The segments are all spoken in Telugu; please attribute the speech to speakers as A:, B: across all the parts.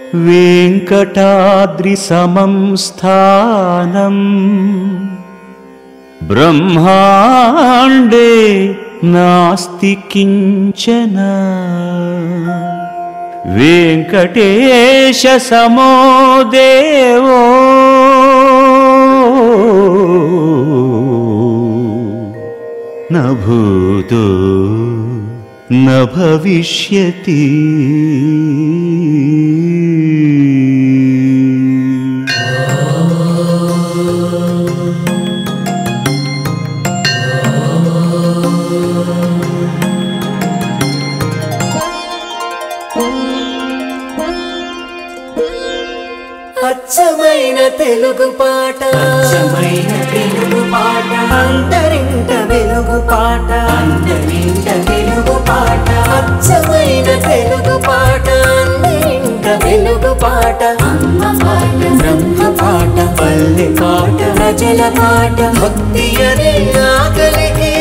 A: वेङ्कटाद्रिसमं स्थानम् ब्रह्माण्डे नास्ति किञ्चन वेङ्कटेशसमो देवो न भूतो न भविष्यति
B: అచ్చమైన తెలుగు పాట
C: అచ్చమైన తెలుగు పాట
B: అంతరింట వెలుగు పాట
C: అందరింట తెలుగు పాట
B: అచ్చమైన తెలుగు పాట అందరింట వెలుగు పాట
C: అమ్మ పాట
B: బ్రహ్మ పాట పల్లె పాట ప్రజల పాట భక్తి అనే ఆకలికి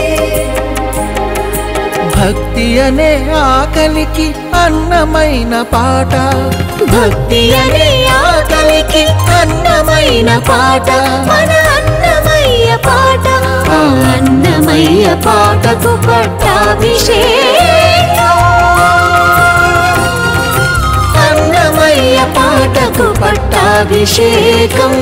D: భక్తి అనే ఆకలికి అన్నమైన పాట
B: భక్తి అనే ఆకలికి అన్నమైన పాట మన అన్నమయ్య పాట ఆ అన్నమయ్య పాటకు పట్టాభిషేకం అన్నమయ్య పాటకు పట్టాభిషేకం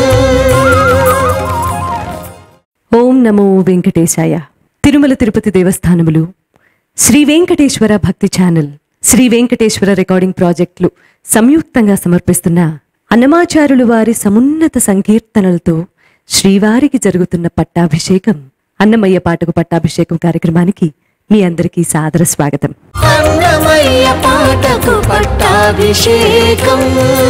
E: ఓం నమో వెంకటేశాయ తిరుమల తిరుపతి దేవస్థానములు శ్రీ వెంకటేశ్వర భక్తి ఛానల్ శ్రీ వెంకటేశ్వర రికార్డింగ్ ప్రాజెక్టులు సంయుక్తంగా సమర్పిస్తున్న అన్నమాచారులు వారి సమున్నత సంకీర్తనలతో శ్రీవారికి జరుగుతున్న పట్టాభిషేకం అన్నమయ్య పాటకు పట్టాభిషేకం కార్యక్రమానికి మీ అందరికీ సాదర స్వాగతం
B: అన్నమయ్య పాటకు పట్టాభిషేకం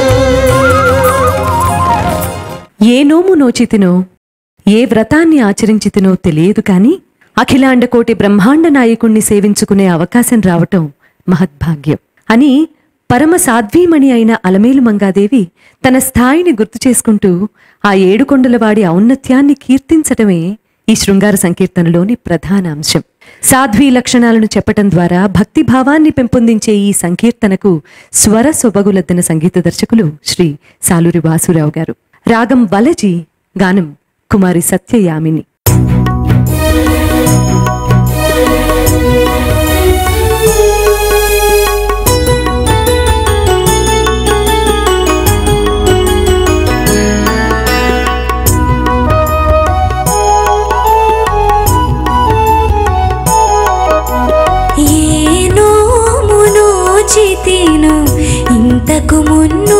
E: ఏ నోము నోచితినో ఏ వ్రతాన్ని ఆచరించితినో తెలియదు కాని అఖిలాండకోటి బ్రహ్మాండ నాయకుణ్ణి సేవించుకునే అవకాశం రావటం మహద్భాగ్యం అని పరమ సాధ్వీమణి అయిన అలమేలు మంగాదేవి తన స్థాయిని గుర్తు చేసుకుంటూ ఆ ఏడుకొండలవాడి ఔన్నత్యాన్ని కీర్తించటమే ఈ శృంగార సంకీర్తనలోని ప్రధాన అంశం సాధ్వీ లక్షణాలను చెప్పటం ద్వారా భక్తి భావాన్ని పెంపొందించే ఈ సంకీర్తనకు స్వర సొబగులద్దన సంగీత దర్శకులు శ్రీ సాలూరి వాసురావు గారు రాగం వలజి గానం కుమారి సత్యయామిని
F: ఏనో మునోచితిను ఇంతకు మున్ను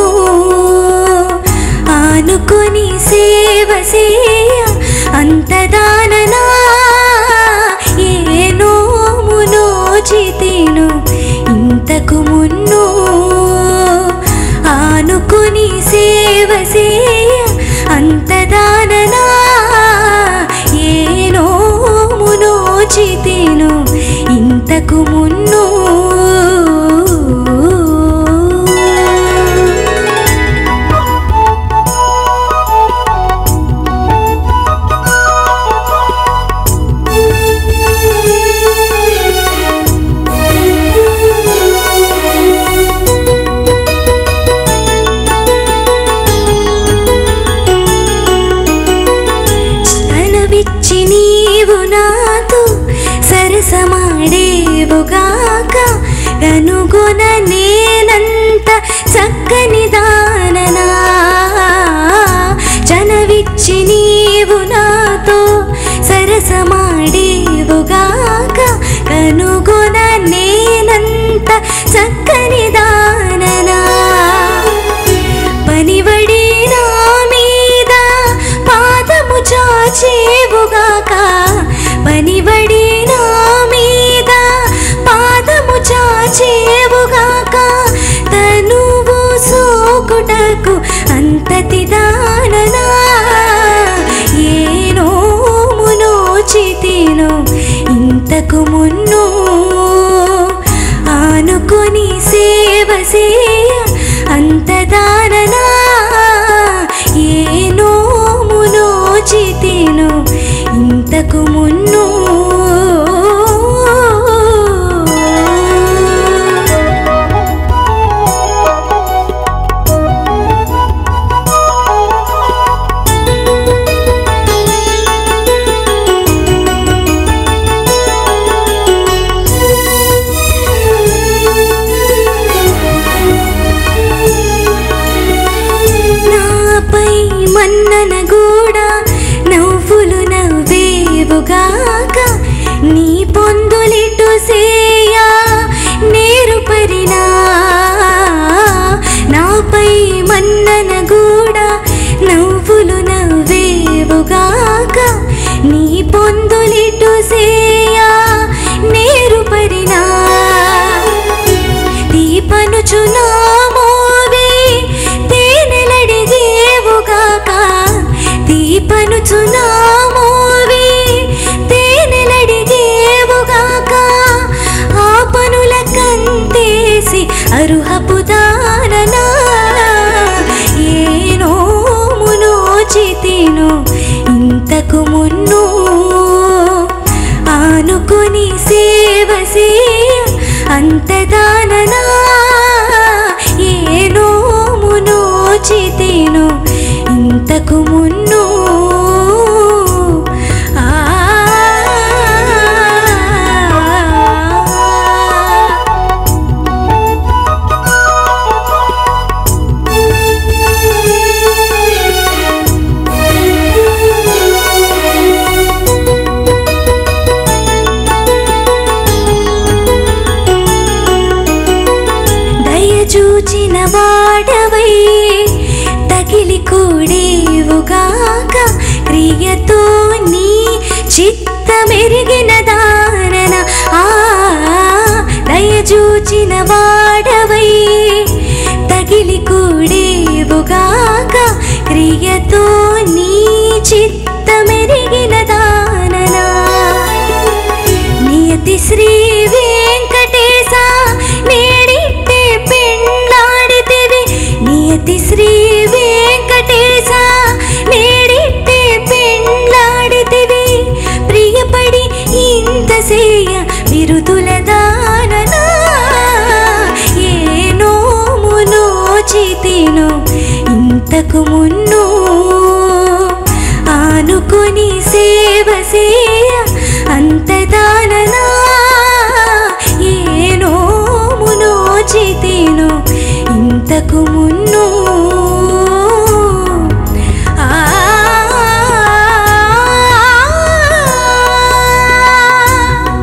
F: ఆనుకొని సేవ చేయ అంతదాననా ఏనో మునోచితిను ఇంతకు మున్ను ఆనుకొని సేవ చేయ అంతదాననా ఏనో మునోచితిను ఇంతకు మున్ను స్థలవిచ్చి నీవు నాతో సరసమాడేవుగాక కనుగొన నేనంత చక్కని దాననా చనవిచ్చి నీవు నాతో సరసమాడేవుగాక కనుగొన నేనంత చక్కని దాననా పనివడి నా మీద పాదము చాచేవుగాక పనివడి నా మీద పాదము చాచేవుగాక తనువు సోకుటకు అంతతి దాననా ఏనో మునోచితిను ఇంతకు మున్ను ఆనుకొని సేవ చేయ అంతదాననా ఏనో మునోచితిను ఇంతకు మున్ను అరుహపు దాననా ఏనోము నోచితిను ఇంతకు మున్ను ఆనుకొని సేవ చేయ అంత దాననా ఏనోము నోచితిను ఇంతకు మున్ను ఆ దయచూచిన వాడవై తగిలి కూడేవుగాక క్రియతో నీ చిత్తమెరిగిన దానన ఆ దయచూచిన వాడవై తగిలి కూడేవుగాక క్రియతో నీ చిత్తమెరిగిన దాననా నియతి శ్రీ వెంకటేశ నేడిట్టే పెండ్లాడితివి నియతి శ్రీ వెంకటేశ నేడిట్టే పెండ్లాడితివి ప్రియపడి ఇంత సేయ బిరుదుల దాననా ఏ నోము నోచితిను ఇంతకు మున్ను ఆనుకొని సేవ సేయ అంత దాననా ఏ నోము నోచితిను ఇంతకు మున్ను ఆ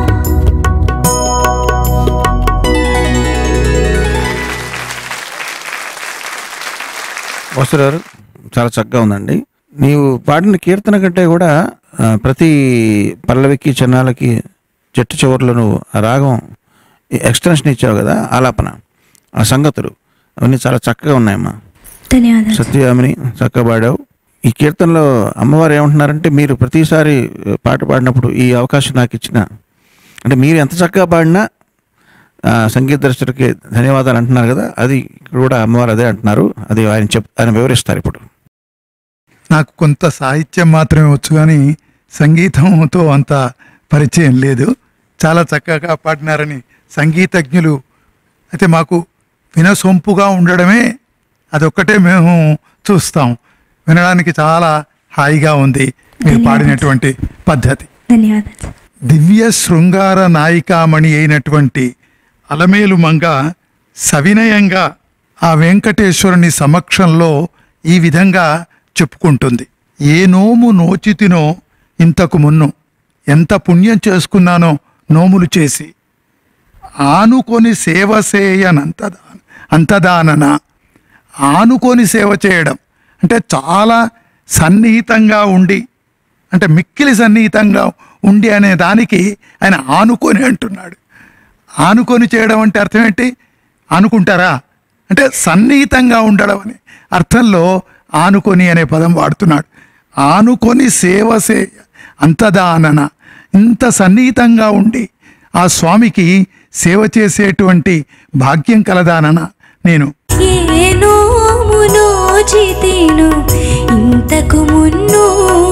G: వస్తురారు చాలా చక్కగా ఉందండి నీవు పాడిన కీర్తన కంటే కూడా ఆ, ప్రతి పల్లవికి చిన్నాలకి చెట్టు చివర్లో నువ్వు ఆ రాగం ఎక్స్టెన్షన్ ఇచ్చావు కదా ఆలాపన ఆ సంగతులు అవన్నీ చాలా చక్కగా ఉన్నాయమ్మా
F: ధన్యవాదాలు
G: సత్యయామిని చక్కగా పాడావు ఈ కీర్తనలో అమ్మవారు ఏమంటున్నారంటే మీరు ప్రతిసారి పాట పాడినప్పుడు ఈ అవకాశం నాకు ఇచ్చిన అంటే మీరు ఎంత చక్కగా పాడినా ఆ, సంగీత దర్శకుడికి ధన్యవాదాలు అంటున్నారు కదా అది ఇక్కడ కూడా అమ్మవారు అదే అంటున్నారు అది ఆయన చెప్ ఆయన వివరిస్తారు ఇప్పుడు
H: నాకు కొంత సాహిత్యం మాత్రమే వచ్చు కానీ సంగీతంతో అంత పరిచయం లేదు చాలా చక్కగా పాడినారని సంగీతజ్ఞులు అయితే మాకు వినసొంపుగా ఉండడమే అదొక్కటే మేము చూస్తాం వినడానికి చాలా హాయిగా ఉంది మీరు పాడినటువంటి పద్ధతి
F: ధన్యవాదాలు
H: దివ్య శృంగార నాయికామణి అయినటువంటి అలమేలు మంగ సవినయంగా ఆ వెంకటేశ్వరుని సమక్షంలో ఈ విధంగా చెప్పుకుంటుంది ఏ నోము నోచితినో ఇంతకు మున్ను ఎంత పుణ్యం చేసుకున్నానో నోములు చేసి ఆనుకొని సేవ చేయనంతదా అంతదానన ఆనుకొని సేవ చేయడం అంటే చాలా సన్నిహితంగా ఉండి అంటే మిక్కిలి సన్నిహితంగా ఉండి అనే దానికి ఆయన ఆనుకొని అంటున్నాడు ఆనుకొని చేయడం అంటే అర్థం ఏంటి ఆనుకుంటారా అంటే సన్నిహితంగా ఉండడం అని అర్థంలో ఆనుకొని అనే పదం వాడుతున్నాడు ఆనుకొని సేవ సేయ అంతదానన ఇంత సన్నిహితంగా ఉండి ఆ స్వామికి సేవ చేసేటువంటి భాగ్యం కలదానన నేను
F: ఏ నోము నోచితిను ఇంతకు మున్ను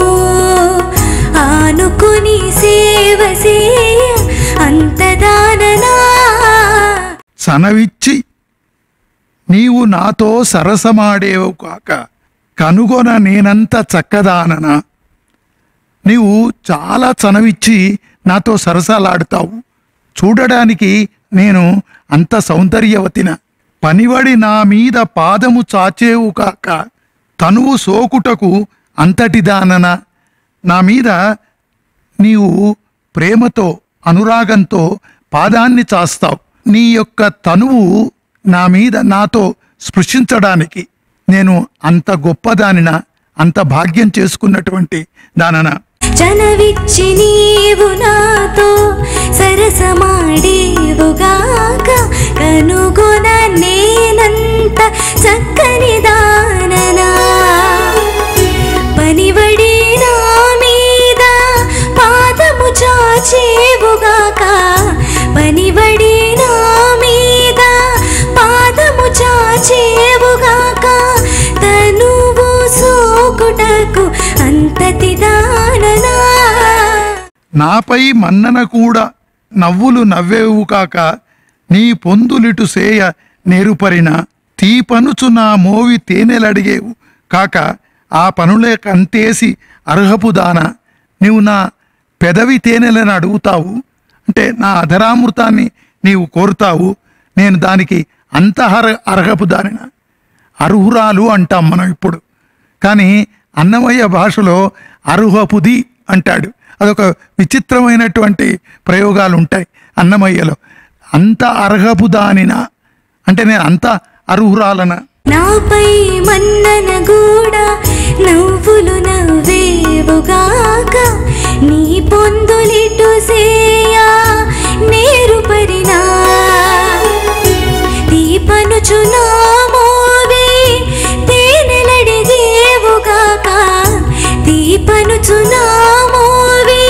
F: ఆనుకొని సేవ సేయ అంతదాననా
H: సనవిచ్చి నీవు నాతో సరసమాడేవు కాక కనుగొన నేనంత చక్కదానన నీవు చాలా చనవిచ్చి నాతో సరసాలాడుతావు చూడడానికి నేను అంత సౌందర్యవతిన పనివడి నా మీద పాదము చాచేవు కాక తనువు సోకుటకు అంతటిదానన నా మీద నీవు ప్రేమతో అనురాగంతో పాదాన్ని చాస్తావు నీ యొక్క తనువు నా మీద నాతో స్పృశించడానికి నేను అంత గొప్పదానిన అంత భాగ్యం చేసుకున్నటువంటి దానన
F: చనవిచ్చి నీవు నాతో సరసమాడేవుగాక కనుగొన నేనంత చక్కని దాననా పనివడి నా మీద పాదము చాచేవుగాక పనివడి నా మీద పాద
H: నాపై మన్నన కూడా నవ్వులు నవ్వేవు కాక నీ పొందులిటు సేయ నేరుపరిన తీపనుచు నా మోవి తేనెలడిగేవు కాక ఆ పనులే కంతేసి అర్హపు దాన నీవు నా పెదవి తేనెలను అడుగుతావు అంటే నా అధరామృతాన్ని నీవు కోరుతావు నేను దానికి అంత అర్హ అర్హపు దానిన అర్హురాలు అంటాం మనం ఇప్పుడు కానీ అన్నమయ్య భాషలో అర్హపుది అంటాడు అదొక విచిత్రమైనటువంటి ప్రయోగాలు ఉంటాయి అన్నమయ్యలో అంత అర్హపు దానిన అంటే నేను అంత అర్హురాలన
F: నాపై మన్నన కూడా నవ్వులు నవ్వేవుగాక నీ పొందులిటు సేయా నేరు పరినా దీపనుచు నా మోవి తేనెలడిగేవుగాక దీపనుచు నా మోవి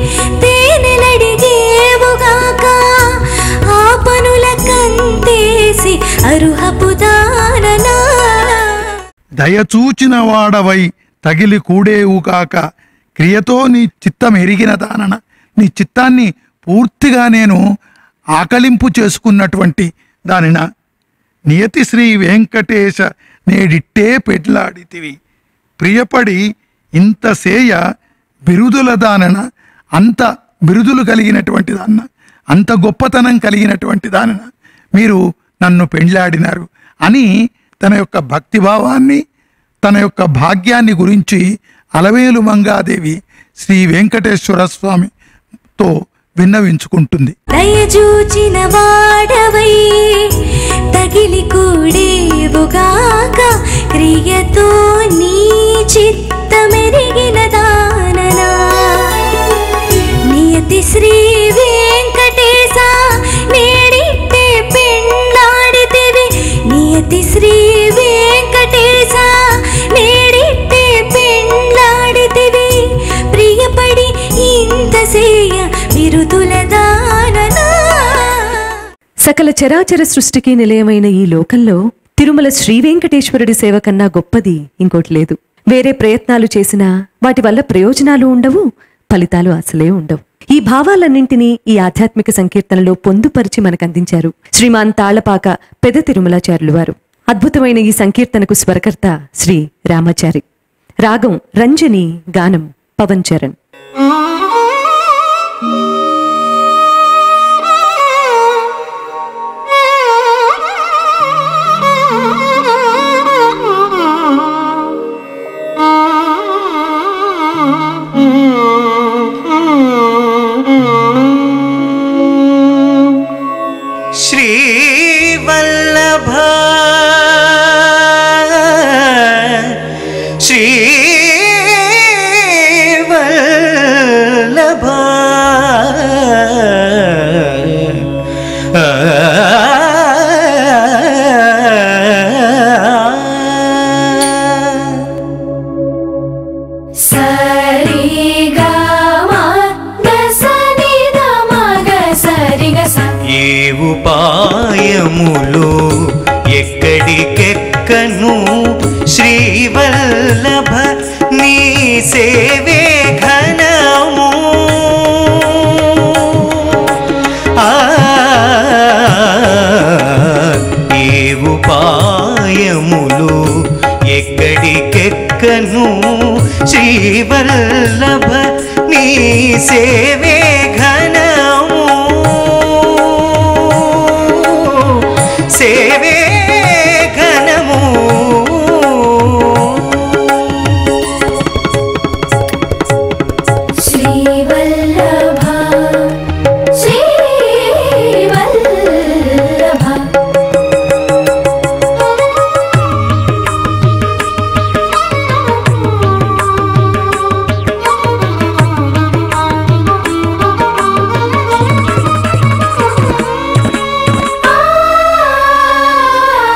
F: తేనెలడిగేవుగాక ఆ పనుల కంతేసి అరుహపు దాననా
H: దయచూచిన వాడవై తగిలి కూడేవు కాక క్రియతో నీ చిత్తం ఎరిగిన దానన నీ చిత్తాన్ని పూర్తిగా నేను ఆకలింపు చేసుకున్నటువంటి దానిన నియతి శ్రీ వెంకటేశ నేడిట్టే పెట్లాడితివి ప్రియపడి ఇంత సేయ బిరుదుల దానన అంత బిరుదులు కలిగినటువంటి దాన్న అంత గొప్పతనం కలిగినటువంటి దానన మీరు నన్ను పెండ్లాడినారు అని తన యొక్క భక్తిభావాన్ని తన యొక్క భాగ్యాన్ని గురించి అలవేలు మంగాదేవి శ్రీ వెంకటేశ్వర స్వామితో విన్నవించుకుంటుంది
F: దయచూచిన వాడవై తగిలి కూడేవుగాక క్రియతో నీ చిత్తమెరిగిన దాననా నియతి శ్రీ వెంకటేశ నేడిట్టే పెండ్లాడితివి నియతి శ్రీ వెంకటేశ నేడిట్టే పెండ్లాడితివి ప్రియపడి ఇంత సేయ విరుదుల దాననా
E: సకల చరాచర సృష్టికి నిలయమైన ఈ లోకంలో తిరుమల శ్రీ వెంకటేశ్వరుడి సేవ కన్నా గొప్పది ఇంకోటి లేదు వేరే ప్రయత్నాలు చేసినా వాటి వల్ల ప్రయోజనాలు ఉండవు ఫలితాలు అసలే ఉండవు ఈ భావాలన్నింటినీ ఈ ఆధ్యాత్మిక సంకీర్తనలో పొందుపరిచి మనకు అందించారు శ్రీమాన్ తాళ్లపాక పెద తిరుమలాచార్యులు వారు అద్భుతమైన ఈ సంకీర్తనకు స్వరకర్త శ్రీ రామాచారి రాగం రంజని గానం పవన్ చరణ్
A: శ్రీవల్లభ శ్రీవల్లభ ఏ ఉపాయములు ఎక్కడికెక్కను శ్రీవల్లభ నీ సేవే ఘనము ఆ ఏ ఉపాయములు ఎక్కడికెక్కను శ్రీవల్లభ నీ సేవే ఘనము సేవే ఘనము
F: శ్రీవల్లభ శ్రీవల్లభ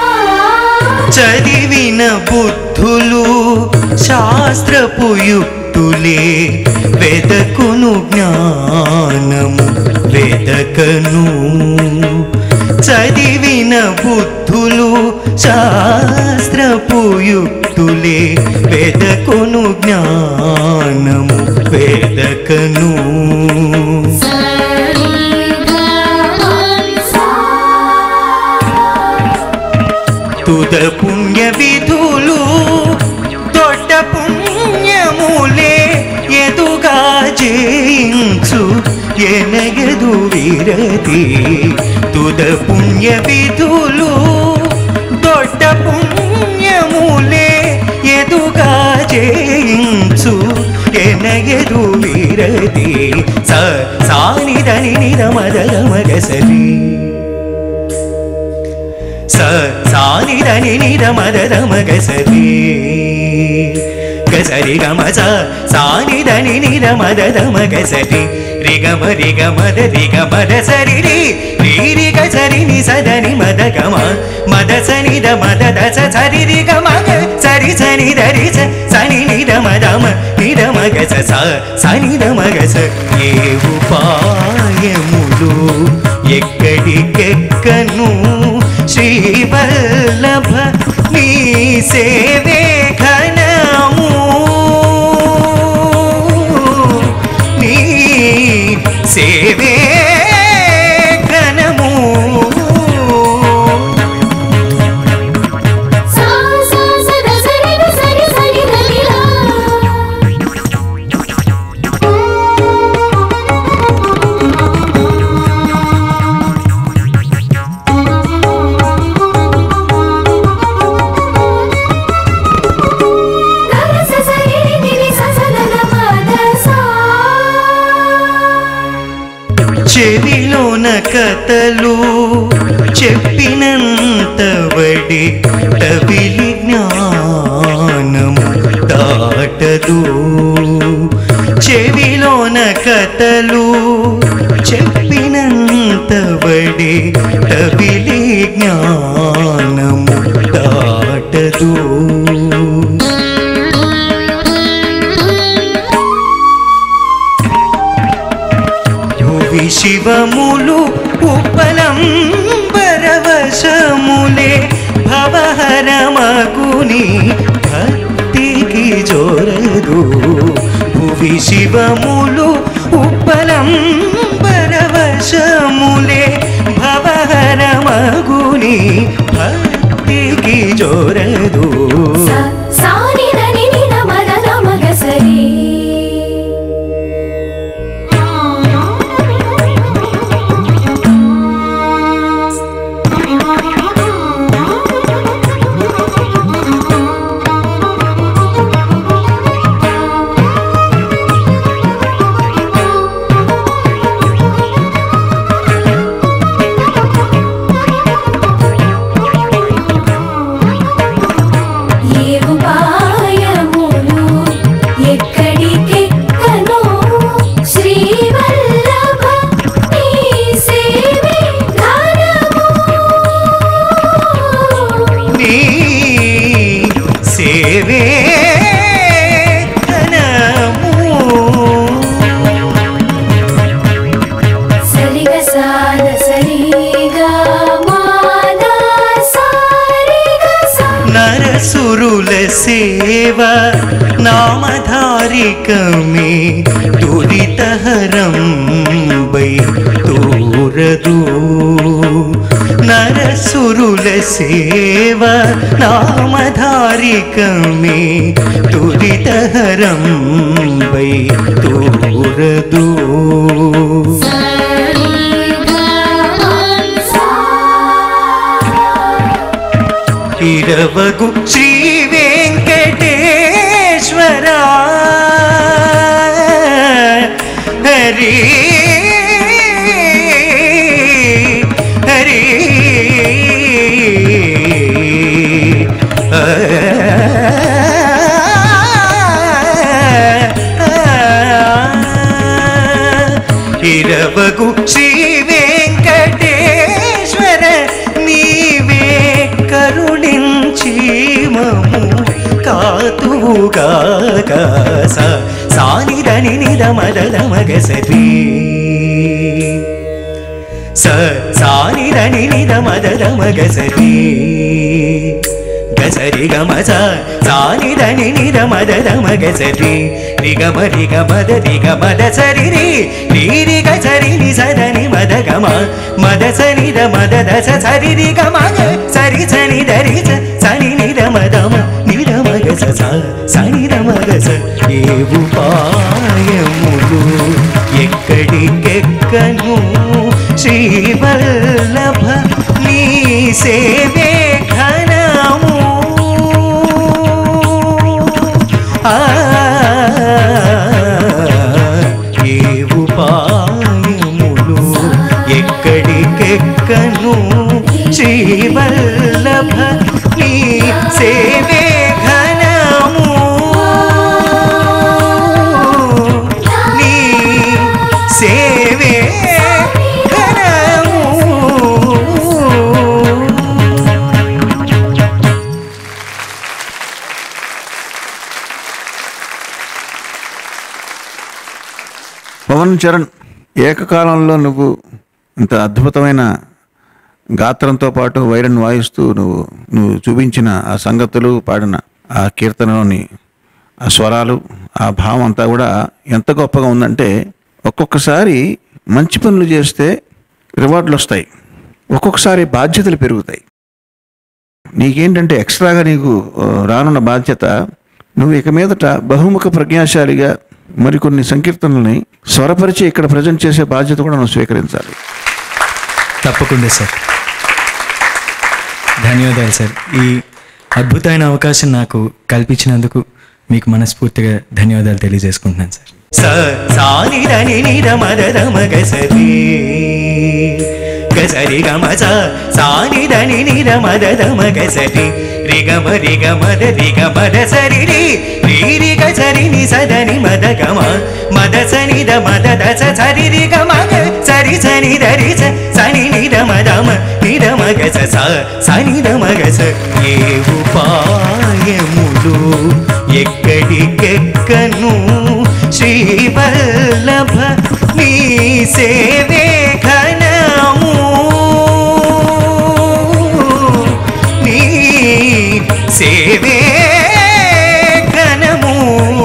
A: చదివిన బుద్ధులు శాస్త్రపు యుక్తులు యుక్తులే వెదకును జ్ఞానము వెదకను చదివిన బుద్ధులు శాస్త్రపు యుక్తులే వెదకును జ్ఞానము వెదకను తుద పుణ్య విధులు దొడ్డ పుణ్యములే ఎదుగా జయించు ఎనగదు విరతి తుద పుణ్య విధులు దొడ్డ పుణ్యములే ఎదుగా జయించు ఎనగదు విరతి స సానిదని నిరమద మగసరి స సానిదని నిరమద మగసరి గసరి గమ స సానిదని నిరమద మగసరి రిగమ రిగమద రిగమద సరి రి రి రి గసరి ని సదని మద గమ మద సని ద మద దస సరి రి గమ గ సరి సని దరి స సని నిద మదమ నిద మగస స సని ద మగస ఏ ఉపాయములు ఎక్కడికెక్కను శ్రీవల్లభ నీ సేవే ఘనము నీ సేవే ఘనము
F: సా సా సద సరి ద సరి సరి దలిలా దరస సరి నిలి ససదన మదసా
A: చెవిలోన కథలు చెప్పినంత వడి టవిలి జ్ఞానము దాటదు చెవిలోన కథలు చెప్పినంత వడి టవిలి జ్ఞానము దాటదు భువి శివములు ఉపలంబరవశములే భవహరమగుని భక్తికి జోరదు భువి శివములు ఉపలంబరవశములే భవహరమగుని భక్తికి జోరదు
F: సా సాని దని నిద మద మగసరి ఏ ఉపాయములు ఎక్కడికెక్కనో శ్రీవల్లభ నీ సేవే ఘనము
A: నీ సేవే ఘనము.
F: సరిగ సాద సరిగ మాద సారిగ సా
A: నరసురుల సేవ నామధారికమే దురితహరం బై తోరదు నరసురుల సేవ నామధారికమే దురితహరం బై తోరదు ఇరవగు శ్రీ వెంకటేశ్వర హరి హరి ఆ, ఇరవగు శ్రీ వెంకటేశ్వర నీవే కరుణించి మము కాతువుగాక స మద మగ సరి స సాని దని నిద మద మగ సరి గసరి గమ స సాని దని నిద మద మగ సరి రి గమ రి గమ ద రి గమ ద సరి రి రి రి గ సరి ని సదని మద గమ మద సని ద మద ద స సరి రి గమ గ సరి సని ద రి స సని ని ద మద మ ని ద మగ స స సని ద మగ స ఏ ఉపాయములు ఎక్కడికెక్కను శ్రీవల్లభ నీ సేవే ఘనము ఆ ఏ ఉపాయములు ఎక్కడికెక్కను శ్రీవల్లభ నీ సేవే ఘనము నీ సేవే ఘనము
G: పవన్ చరణ్ ఏకకాలంలో నువ్వు ఇంత అద్భుతమైన గాత్రంతో పాటు వైరన్ వాయిస్తూ నువ్వు నువ్వు చూపించిన ఆ సంగతులు పాడిన ఆ కీర్తనలోని ఆ స్వరాలు ఆ భావం అంతా కూడా ఎంత గొప్పగా ఉందంటే ఒక్కొక్కసారి మంచి పనులు చేస్తే రివార్డులు వస్తాయి ఒక్కొక్కసారి బాధ్యతలు పెరుగుతాయి నీకేంటంటే ఎక్స్ట్రాగా నీకు ఆ, రానున్న బాధ్యత నువ్వు ఇక మీదట బహుముఖ ప్రజ్ఞాశాలిగా మరికొన్ని సంకీర్తనల్ని స్వరపరిచి ఇక్కడ ప్రజెంట్ చేసే బాధ్యత కూడా నువ్వు స్వీకరించాలి
I: తప్పకుండా సార్ ధన్యవాదాలు సార్ ఈ అద్భుతమైన అవకాశం నాకు కల్పించినందుకు మీకు మనస్ఫూర్తిగా ధన్యవాదాలు తెలియజేసుకుంటున్నాను సార్
A: స సాని దని నిద మద మగ సరి గసరి గమ స సాని దని నిద మద మగ సరి రి గమ రి గమ ద రి గమ ద సరి రి రి రి గ సరి ని సదని మద గమ మద సని ద మద ద స సరి రి గమ గ సరి సని ద రి స సని ని ద మద మ ని ద మగ స స సని ద మగ స ఏ ఉపాయములు ఎక్కడికెక్కను శ్రీవల్లభ నీ సేవే ఘనము నీ సేవే ఘనము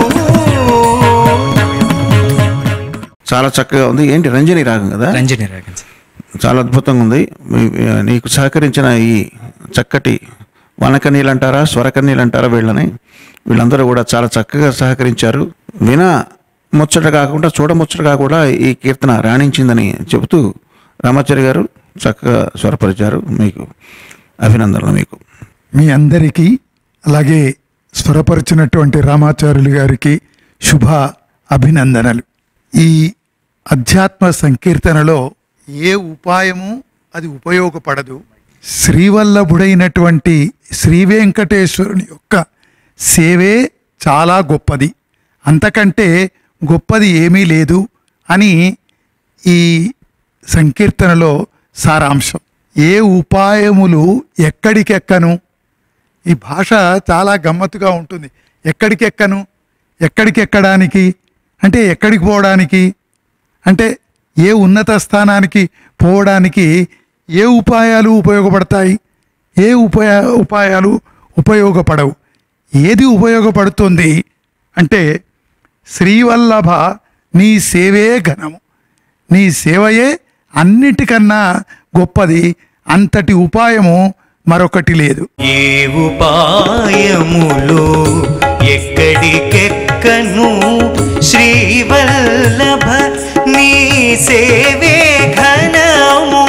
G: చాలా చక్కగా ఉంది ఏంటి రంజని రాగం కదా
I: రంజని రాగన్ సార్
G: చాలా అద్భుతంగా ఉంది మీ- నీకు సహకరించిన ఈ చక్కటి వనకన్నీలు అంటారా స్వరకన్నీలు అంటారా వీళ్ళని వీళ్ళందరూ కూడా చాలా చక్కగా సహకరించారు విన ముచ్చట కాకుండా చూడముచ్చటగా కూడా ఈ కీర్తన రాణించిందని చెబుతూ రామాచారి గారు చక్కగా స్వరపరిచారు మీకు అభినందనలు మీకు
H: మీ అందరికీ అలాగే స్వరపరిచినటువంటి రామాచార్యులు గారికి శుభ అభినందనలు ఈ అధ్యాత్మ సంకీర్తనలో ఏ ఉపాయము అది ఉపయోగపడదు శ్రీవల్లభుడైనటువంటి శ్రీ వెంకటేశ్వరుని యొక్క సేవే చాలా గొప్పది అంతకంటే గొప్పది ఏమీ లేదు అని ఈ సంకీర్తనలో సారాంశం ఏ ఉపాయములు ఎక్కడికెక్కను ఈ భాష చాలా గమ్మత్తుగా ఉంటుంది ఎక్కడికెక్కను ఎక్కడికెక్కడానికి అంటే ఎక్కడికి పోవడానికి అంటే ఏ ఉన్నత స్థానానికి పోవడానికి ఏ ఉపాయాలు ఉపయోగపడతాయి ఏ ఉపయా ఉపాయాలు ఉపయోగపడవు ఏది ఉపయోగపడుతుంది అంటే శ్రీవల్లభ నీ సేవే ఘనము నీ సేవయే అన్నిటికన్నా గొప్పది అంతటి ఉపాయము మరొకటి లేదు
A: ఏ ఉపాయములు ఎక్కడికెక్కను శ్రీవల్లభ నీ సేవే ఘనము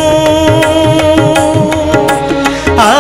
A: ఆ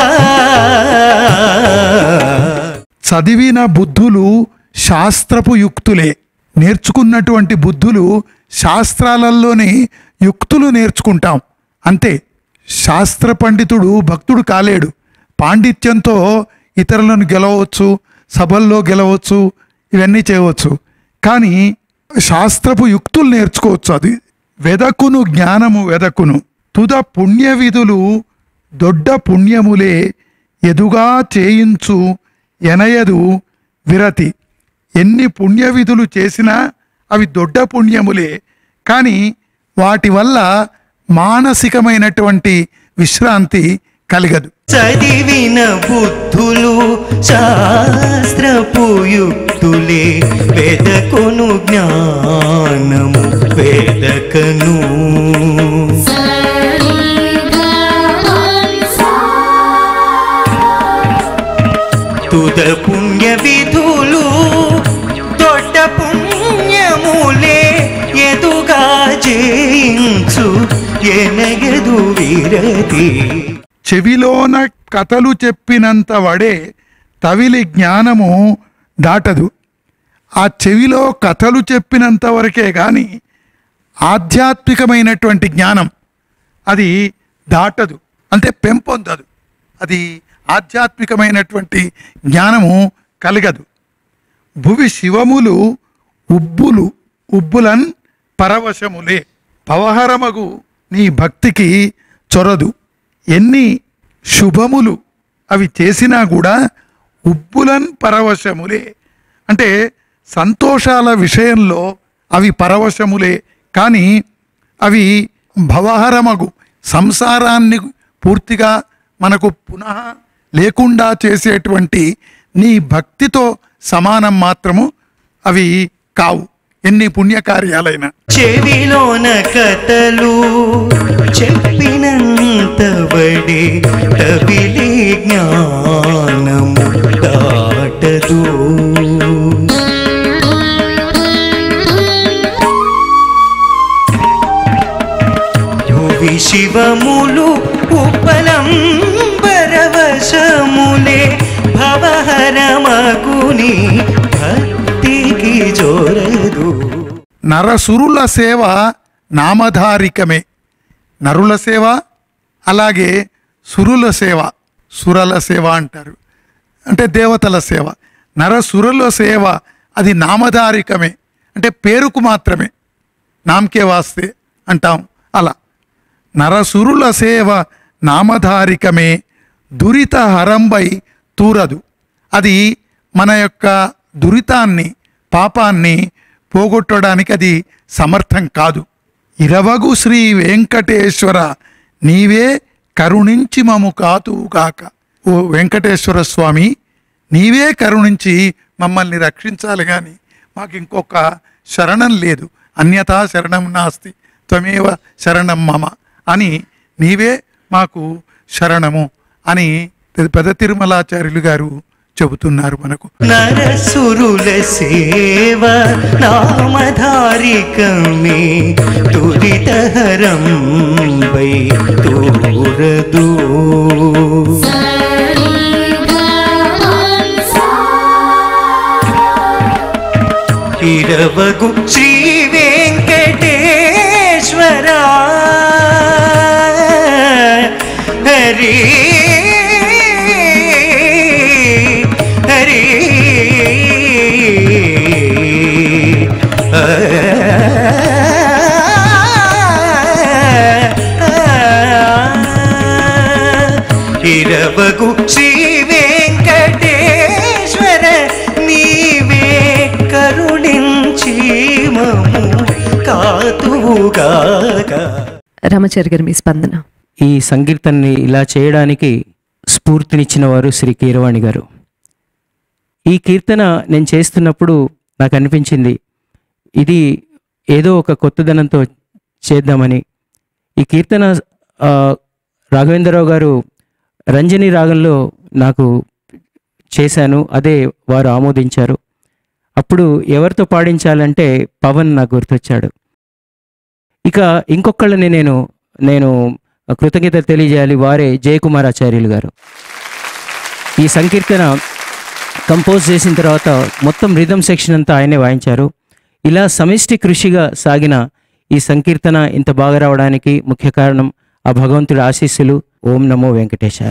H: చదివిన బుద్ధులు శాస్త్రపు యుక్తులే నేర్చుకున్నటువంటి బుద్ధులు శాస్త్రాలలోని యుక్తులు నేర్చుకుంటాం అంతే శాస్త్ర పండితుడు భక్తుడు కాలేడు పాండిత్యంతో ఇతరులను గెలవచ్చు సభల్లో గెలవచ్చు ఇవన్నీ చేయవచ్చు కానీ శాస్త్రపు యుక్తులు నేర్చుకోవచ్చు అది వెదకును జ్ఞానము వెదకును తుద పుణ్య విధులు దొడ్డ పుణ్యములే ఎదుగా చేయించు ఎనయదు విరతి ఎన్ని పుణ్య విధులు చేసినా అవి దొడ్డ పుణ్యములే కానీ వాటి వల్ల మానసికమైనటువంటి విశ్రాంతి కలగదు
A: చదివిన బుద్ధులు శాస్త్రపు యుక్తులే వెదకొను జ్ఞానము వేదకను తుద పుణ్య విధులు దొడ్డ పుణ్యములే ఎదుగా జయించు ఎనగదు విరతి
H: చెవిలోన కథలు చెప్పినంత వడే తవిలి జ్ఞానము దాటదు ఆ చెవిలో కథలు చెప్పినంత వరకే కానీ ఆధ్యాత్మికమైనటువంటి జ్ఞానం అది దాటదు అంటే పెంపొందదు అది ఆధ్యాత్మికమైనటువంటి జ్ఞానము కలగదు భువి శివములు ఉబ్బులు ఉబ్బులన్ పరవశములే పవహరమగు నీ భక్తికి చొరదు ఎన్ని శుభములు అవి చేసినా కూడా ఉబ్బులన్ పరవశములే అంటే సంతోషాల విషయంలో అవి పరవశములే కానీ అవి భవహరమగు సంసారాన్ని పూర్తిగా మనకు పునః లేకుండా చేసేటువంటి నీ భక్తితో సమానం మాత్రము అవి కావు ఎన్ని పుణ్యకార్యాలైనా
A: చెవిలోన కథలు చెప్పినంత బడి తవిలి జ్ఞానము దాటదు భువి శివములు ఉపలంబరవశములే భవహరమగుని భక్తికి జోరదు
H: నరసురుల సేవ నామధారికమే నరుల సేవ అలాగే సురుల సేవ సురల సేవ అంటారు అంటే దేవతల సేవ నరసురుల సేవ అది నామధారికమే అంటే పేరుకు మాత్రమే నామకే వాస్తే అంటాం అలా నరసురుల సేవ నామధారికమే దురిత హరంబై తూరదు అది మన యొక్క దురితాన్ని పాపాన్ని పోగొట్టడానికి అది సమర్థం కాదు ఇరవగు శ్రీ వెంకటేశ్వర నీవే కరుణించి మము కాతుగాక ఓ వెంకటేశ్వర స్వామి నీవే కరుణించి మమ్మల్ని రక్షించాలి కానీ మాకు ఇంకొక శరణం లేదు అన్యథా శరణం నాస్తి త్వమేవ శరణం మమ అని నీవే మాకు శరణము అని పెద్ద తిరుమలాచార్యులు గారు చెబుతున్నారు మనకు
A: నరసురుల సేవ నామధారికమే తురితహరం వై తూరదు ఇరవగు శ్రీ వెంకటేశ్వర హరి హరి ఇరవగు శ్రీ వెంకటేశ్వర నీవే కరుణించి మము కాతువుగాక
E: రామచారి గారు మీ స్పందన
J: ఈ సంకీర్తనని ఇలా చేయడానికి స్ఫూర్తినిచ్చిన వారు శ్రీ కీరవాణి గారు ఈ కీర్తన నేను చేస్తున్నప్పుడు నాకు అనిపించింది ఇది ఏదో ఒక కొత్తదనంతో చేద్దామని ఈ కీర్తన ఆ, రాఘవేంద్రరావు గారు రంజని రాగంలో నాకు చేశాను అదే వారు ఆమోదించారు అప్పుడు ఎవరితో పాడించాలంటే పవన్ నాకు గుర్తొచ్చాడు ఇక ఇంకొకళ్ళని నేను నేను కృతజ్ఞత తెలియజేయాలి వారే జయకుమారాచార్యులు గారు ఈ సంకీర్తన కంపోజ్ చేసిన తర్వాత మొత్తం రిథమ్ సెక్షన్ అంతా ఆయనే వాయించారు ఇలా సమిష్టి కృషిగా సాగిన ఈ సంకీర్తన ఇంత బాగా రావడానికి ముఖ్య కారణం ఆ భగవంతుడి ఆశీస్సులు ఓం నమో వెంకటేశార్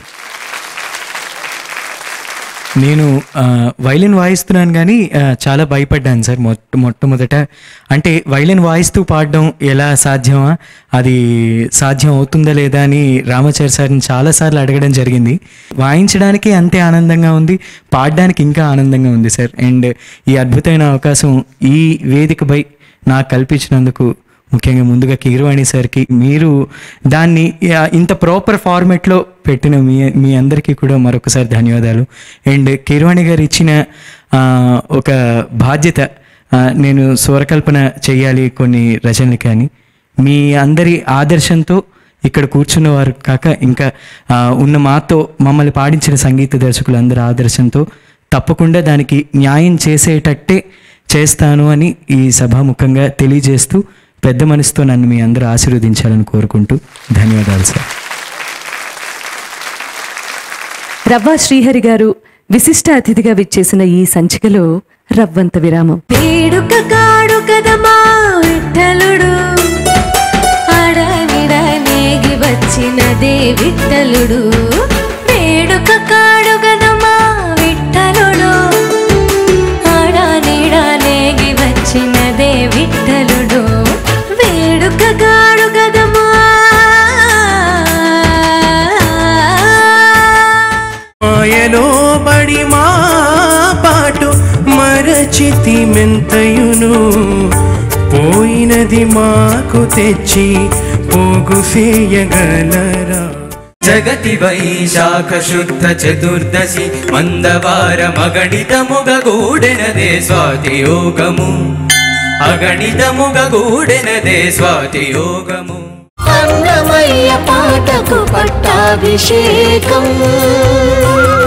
I: నేను ఆ, వైలిన్ వాయిస్తున్నాను కానీ ఆ, చాలా భయపడ్డాను సార్ మొట్ట మొట్టమొదట అంటే వైలిన్ వాయిస్తూ పాడడం ఎలా సాధ్యమా అది సాధ్యం అవుతుందా లేదా అని రామాచారి సార్ని చాలాసార్లు అడగడం జరిగింది వాయించడానికి అంతే ఆనందంగా ఉంది పాడడానికి ఇంకా ఆనందంగా ఉంది సార్ అండ్ ఈ అద్భుతమైన అవకాశం ఈ వేదికపై నాకు కల్పించినందుకు ముఖ్యంగా ముందుగా కీరవాణి సార్కి మీరు దాన్ని ఆ, ఇంత ప్రాపర్ ఫార్మెట్లో పెట్టిన మీ మీ అందరికీ కూడా మరొకసారి ధన్యవాదాలు అండ్ కీరవాణి గారు ఇచ్చిన ఆ, ఒక బాధ్యత ఆ, నేను స్వరకల్పన చేయాలి కొన్ని రచనలు కానీ మీ అందరి ఆదర్శంతో ఇక్కడ కూర్చున్న వారు కాక ఇంకా ఆ, ఉన్న మాతో మమ్మల్ని పాడించిన సంగీత దర్శకులు అందరి ఆదర్శంతో తప్పకుండా దానికి న్యాయం చేసేటట్టే చేస్తాను అని ఈ సభాముఖంగా తెలియజేస్తూ పెద్ద మనసుతో నన్ను మీ అందరూ ఆశీర్వదించాలని కోరుకుంటూ ధన్యవాదాలు సార్
E: రవ్వ శ్రీహరి గారు విశిష్ట అతిథిగా విచ్చేసిన ఈ సంచికలో రవ్వంత విరామం
F: వేడుక కాడు కదమా విఠలుడు అడనిడనేగి వచ్చినదే విఠలుడు వేడుక కాడు కదమా విఠలుడు అడనిడనేగి వచ్చినదే విఠలుడు వేడుక కాడు కదమా
A: మాయలో బడి మా పాటు మరచితి మెంతయును పోయినది మాకు తెచ్చి పోగు చేయగలరా జగతి వైశాఖ శుద్ధ చతుర్దశి మందవార మగణితముగ గూడెనదే స్వాతి యోగము అగణితముగ గూడెనదే స్వాతి యోగము
B: అన్నమయ్య పాటకు పట్టాభిషేకం